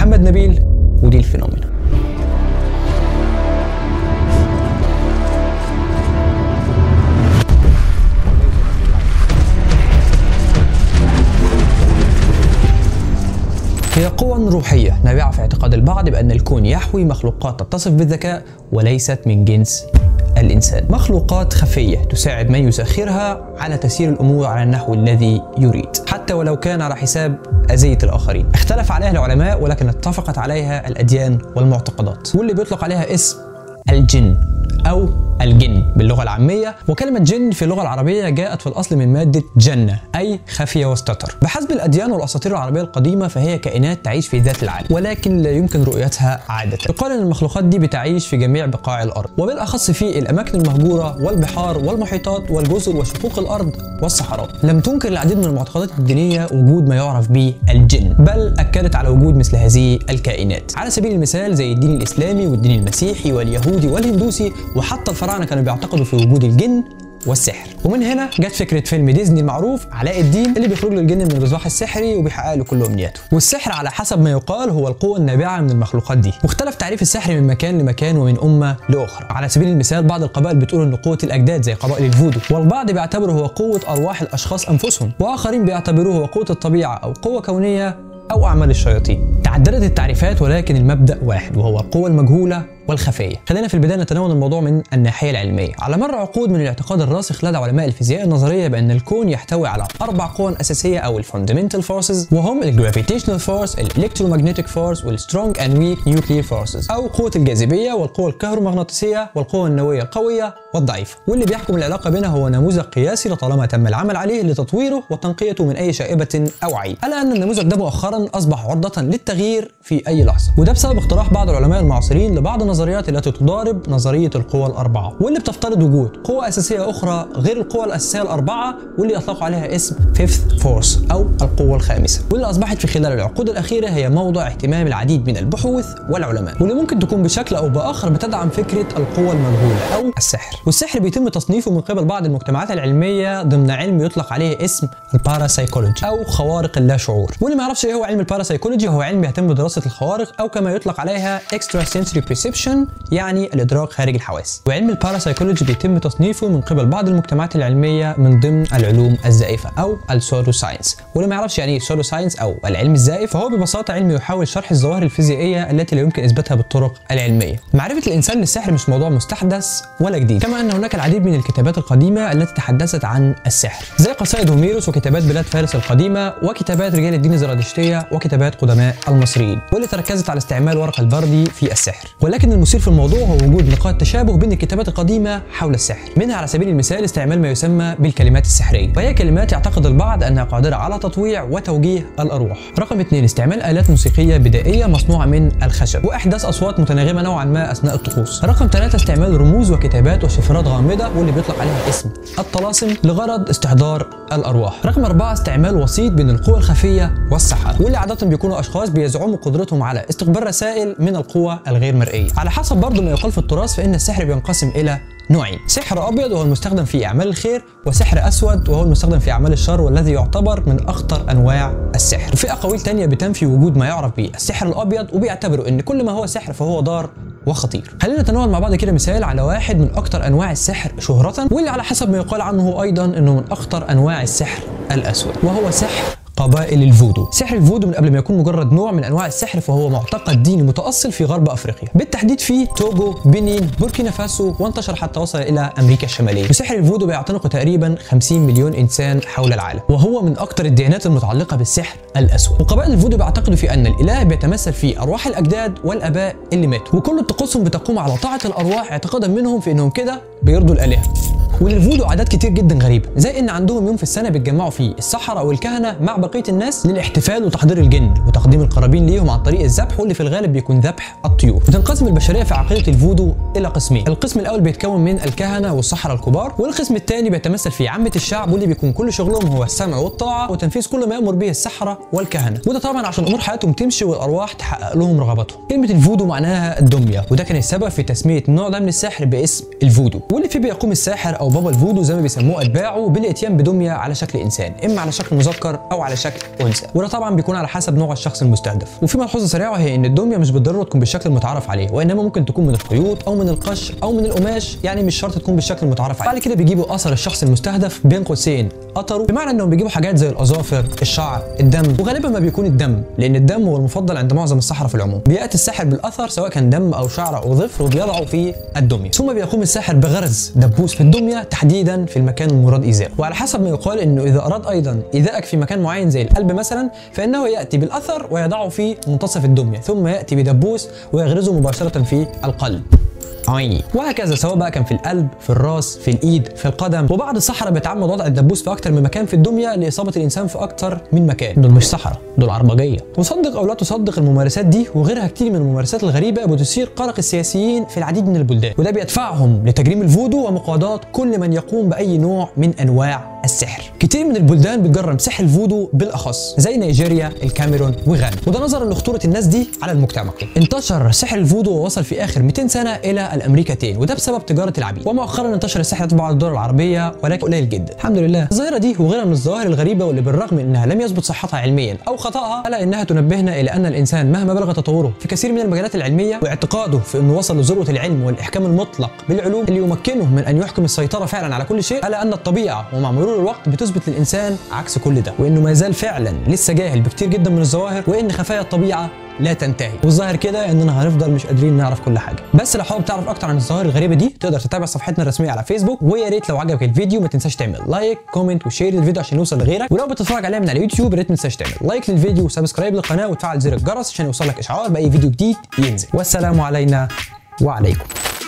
محمد نبيل ودي الفينومينا هي قوى روحية نابعة في اعتقاد البعض بأن الكون يحوي مخلوقات تتصف بالذكاء وليست من جنس الإنسان مخلوقات خفية تساعد من يسخرها على تسيير الأمور على النحو الذي يريد حتى ولو كان على حساب أذية الآخرين اختلف عليها العلماء ولكن اتفقت عليها الأديان والمعتقدات واللي بيطلق عليها اسم الجن أو الجن باللغة العامية وكلمة جن في اللغة العربية جاءت في الأصل من مادة جنة أي خفية واستتر بحسب الأديان والأساطير العربية القديمة فهي كائنات تعيش في ذات العالم ولكن لا يمكن رؤيتها عادة يقال أن المخلوقات دي بتعيش في جميع بقاع الأرض وبالأخص في الأماكن المهجورة والبحار والمحيطات والجزر وشقوق الأرض والصحراء لم تنكر العديد من المعتقدات الدينية وجود ما يعرف به الجن بل أكدت على وجود مثل هذه الكائنات على سبيل المثال زي الدين الإسلامي والدين المسيحي واليهودي والهندوسي وحتى الفراعنة كانوا بيعتقدوا في وجود الجن والسحر ومن هنا جت فكره فيلم ديزني المعروف علاء الدين اللي بيخرج له الجن من المصباح السحري وبيحقق له كل امنياته والسحر على حسب ما يقال هو القوه النابعه من المخلوقات دي واختلف تعريف السحر من مكان لمكان ومن امه لاخرى على سبيل المثال بعض القبائل بتقول ان قوه الاجداد زي قبائل الفودو والبعض بيعتبره هو قوه ارواح الاشخاص انفسهم واخرين بيعتبروه هو قوه الطبيعه او قوه كونيه او اعمال الشياطين تعددت التعريفات ولكن المبدا واحد وهو القوه المجهوله والخفيه. خلينا في البدايه نتناول الموضوع من الناحيه العلميه. على مر عقود من الاعتقاد الراسخ لدى علماء الفيزياء النظريه بان الكون يحتوي على اربع قوى اساسيه او الفوندمنتال فورسز وهم الجرافيتيشنال فورس، الالكترومagnetic فورس، والسترونج اند ويك نيوكليير فورسز او قوه الجاذبيه والقوه الكهرومغناطيسيه والقوه النوويه القويه والضعيفه. واللي بيحكم العلاقه بينها هو نموذج قياسي لطالما تم العمل عليه لتطويره وتنقيته من اي شائبه او عيب. الا ان النموذج ده مؤخرا اصبح عرضه للتغيير في اي لحظه. وده بسبب اقتراح بعض العلماء المعاصرين لبعض النظريات التي تضارب نظريه القوى الاربعه واللي بتفترض وجود قوه اساسيه اخرى غير القوى الاساسيه الاربعه واللي اطلقوا عليها اسم فيفث فورس او القوه الخامسه واللي اصبحت في خلال العقود الاخيره هي موضع اهتمام العديد من البحوث والعلماء واللي ممكن تكون بشكل او باخر بتدعم فكره القوه المجهوله او السحر والسحر بيتم تصنيفه من قبل بعض المجتمعات العلميه ضمن علم يطلق عليه اسم الباراسايكولوجي او خوارق اللاشعور واللي ما يعرفش ايه هو علم الباراسايكولوجي هو علم يهتم بدراسه الخوارق او كما يطلق عليها اكسترا سنسوري بريسبشن يعني الادراك خارج الحواس وعلم الباراسايكولوجي بيتم تصنيفه من قبل بعض المجتمعات العلميه من ضمن العلوم الزائفه او السودو ساينس واللي ما يعرفش يعني ايه سودو ساينس او العلم الزائف فهو ببساطه علم يحاول شرح الظواهر الفيزيائيه التي لا يمكن اثباتها بالطرق العلميه معرفه الانسان للسحر مش موضوع مستحدث ولا جديد كما ان هناك العديد من الكتابات القديمه التي تحدثت عن السحر زي قصائد هوميروس وكتابات بلاد فارس القديمه وكتابات رجال الدين الزرادشتيه وكتابات قدماء المصريين واللي تركزت على استعمال ورق البردي في السحر ولكن المثير في الموضوع هو وجود نقاط تشابه بين الكتابات القديمه حول السحر منها على سبيل المثال استعمال ما يسمى بالكلمات السحريه وهي كلمات يعتقد البعض انها قادره على تطويع وتوجيه الارواح رقم اثنين استعمال الات موسيقيه بدائيه مصنوعه من الخشب واحداث اصوات متناغمه نوعا ما اثناء الطقوس رقم ثلاثة استعمال رموز وكتابات وشفرات غامضه واللي بيطلق عليها اسم الطلاسم لغرض استحضار الارواح رقم أربعة استعمال وسيط بين القوى الخفيه والسحره واللي عاده بيكونوا اشخاص بيزعموا قدرتهم على استقبال رسائل من القوى الغير مرئيه على حسب برضه ما يقال في التراث فان السحر بينقسم الى نوعين سحر ابيض وهو المستخدم في اعمال الخير وسحر اسود وهو المستخدم في اعمال الشر والذي يعتبر من اخطر انواع السحر وفي اقاويل تانية بتنفي وجود ما يعرف بالسحر الابيض وبيعتبروا ان كل ما هو سحر فهو ضار وخطير خلينا نتناول مع بعض كده مثال على واحد من اكتر انواع السحر شهرة واللي على حسب ما يقال عنه ايضا انه من اخطر انواع السحر الاسود وهو سحر قبائل الفودو سحر الفودو من قبل ما يكون مجرد نوع من انواع السحر فهو معتقد ديني متاصل في غرب افريقيا بالتحديد في توجو بنين بوركينا فاسو وانتشر حتى وصل الى امريكا الشماليه وسحر الفودو بيعتنق تقريبا 50 مليون انسان حول العالم وهو من اكثر الديانات المتعلقه بالسحر الاسود وقبائل الفودو بيعتقدوا في ان الاله بيتمثل في ارواح الاجداد والاباء اللي ماتوا وكل طقوسهم بتقوم على طاعه الارواح اعتقادا منهم في انهم كده بيرضوا الالهه وللفودو عادات كتير جدا غريبه زي ان عندهم يوم في السنه بيتجمعوا فيه السحره والكهنه مع بقيه الناس للاحتفال وتحضير الجن وتقديم القرابين ليهم عن طريق الذبح واللي في الغالب بيكون ذبح الطيور وتنقسم البشريه في عقيده الفودو الى قسمين القسم الاول بيتكون من الكهنه والسحره الكبار والقسم الثاني بيتمثل في عامه الشعب واللي بيكون كل شغلهم هو السمع والطاعه وتنفيذ كل ما يامر به السحره والكهنه وده طبعا عشان امور حياتهم تمشي والارواح تحقق لهم رغباتهم كلمه الفودو معناها الدميه وده كان السبب في تسميه النوع ده من السحر باسم الفودو واللي فيه بيقوم الساحر او بابا الفودو زي ما بيسموه اتباعه بالاتيان بدميه على شكل انسان اما على شكل مذكر او على شكل انثى وده طبعا بيكون على حسب نوع الشخص المستهدف وفي ملحوظه سريعه هي ان الدميه مش بالضروره تكون بالشكل المتعارف عليه وانما ممكن تكون من الخيوط او من القش او من القماش يعني مش شرط تكون بالشكل المتعارف عليه بعد كده بيجيبوا اثر الشخص المستهدف بين قوسين اثره بمعنى انهم بيجيبوا حاجات زي الاظافر الشعر الدم وغالبا ما بيكون الدم لان الدم هو المفضل عند معظم السحره في العموم بياتي الساحر بالاثر سواء كان دم او شعر او ظفر وبيضعه في الدميه ثم بيقوم الساحر بغرز دبوس في الدميه تحديدا في المكان المراد ايذائه وعلى حسب ما يقال انه اذا اراد ايضا ايذائك في مكان معين زي القلب مثلا فانه ياتي بالاثر ويضعه في منتصف الدميه ثم ياتي بدبوس ويغرزه مباشره في القلب عيني وهكذا سواء بقى كان في القلب في الراس في الايد في القدم وبعض السحره بيتعمد وضع الدبوس في اكتر من مكان في الدميه لاصابه الانسان في اكتر من مكان دول مش سحره دول عربجيه وصدق او لا تصدق الممارسات دي وغيرها كتير من الممارسات الغريبه بتثير قلق السياسيين في العديد من البلدان وده بيدفعهم لتجريم الفودو ومقاضاه كل من يقوم باي نوع من انواع السحر كتير من البلدان بتجرم سحر الفودو بالاخص زي نيجيريا الكاميرون وغانا وده نظرا لخطوره الناس دي على المجتمع انتشر سحر الفودو ووصل في اخر 200 سنه الى الامريكتين وده بسبب تجاره العبيد ومؤخرا انتشر السحر في بعض الدول العربيه ولكن قليل جدا الحمد لله الظاهره دي وغيرها من الظواهر الغريبه واللي بالرغم من انها لم يثبت صحتها علميا او خطاها الا انها تنبهنا الى ان الانسان مهما بلغ تطوره في كثير من المجالات العلميه واعتقاده في انه وصل لذروه العلم والاحكام المطلق بالعلوم اللي يمكنه من ان يحكم السيطره فعلا على كل شيء الا ان الطبيعه ومع مرور الوقت بتثبت للانسان عكس كل ده وانه ما زال فعلا لسه جاهل بكتير جدا من الظواهر وان خفايا الطبيعه لا تنتهي والظاهر كده اننا هنفضل مش قادرين نعرف كل حاجه بس لو حابب تعرف اكتر عن الظواهر الغريبه دي تقدر تتابع صفحتنا الرسميه على فيسبوك ويا ريت لو عجبك الفيديو ما تنساش تعمل لايك كومنت وشير الفيديو عشان يوصل لغيرك ولو بتتفرج علينا من على اليوتيوب يا ريت ما تنساش تعمل لايك للفيديو وسبسكرايب للقناه وتفعل زر الجرس عشان يوصلك اشعار باي فيديو جديد ينزل والسلام علينا وعليكم